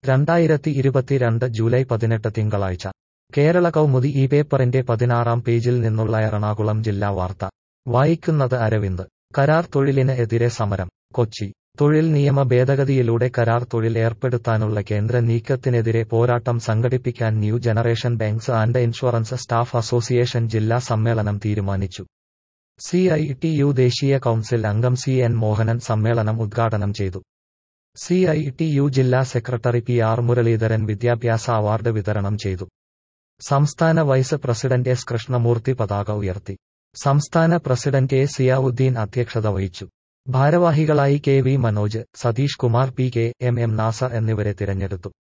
രണ്ടായിരത്തി ഇരുപത്തിരണ്ട് ജൂലൈ പതിനെട്ട് തിങ്കളാഴ്ച കേരള കൗമുദി ഈ പേപ്പറിന്റെ പതിനാറാം പേജിൽ നിന്നുള്ള എറണാകുളം ജില്ലാ വാർത്ത വായിക്കുന്നത് അരവിന്ദ് കരാർ തൊഴിലിന് എതിരെ സമരം കൊച്ചി തൊഴിൽ നിയമ ഭേദഗതിയിലൂടെ കരാർ തൊഴിൽ ഏർപ്പെടുത്താനുള്ള കേന്ദ്ര നീക്കത്തിനെതിരെ പോരാട്ടം സംഘടിപ്പിക്കാൻ new generation banks and insurance staff association ജില്ലാ സമ്മേളനം തീരുമാനിച്ചു സി ഐ ടി യു ദേശീയ കൌൺസിൽ അംഗം സി എൻ മോഹനൻ സമ്മേളനം ഉദ്ഘാടനം ചെയ്തു സി ഐ ടി യു ജില്ലാ സെക്രട്ടറി പി ആർ മുരളീധരൻ വിദ്യാഭ്യാസ അവാർഡ് വിതരണം ചെയ്തു സംസ്ഥാന വൈസ് പ്രസിഡന്റ് എസ് കൃഷ്ണമൂർത്തി പതാക ഉയർത്തി സംസ്ഥാന പ്രസിഡന്റ് എ സിയാവുദ്ദീൻ അധ്യക്ഷത വഹിച്ചു ഭാരവാഹികളായി K V Manoj Satheesh Kumar P K M M Nasar എന്നിവരെ തിരഞ്ഞെടുത്തു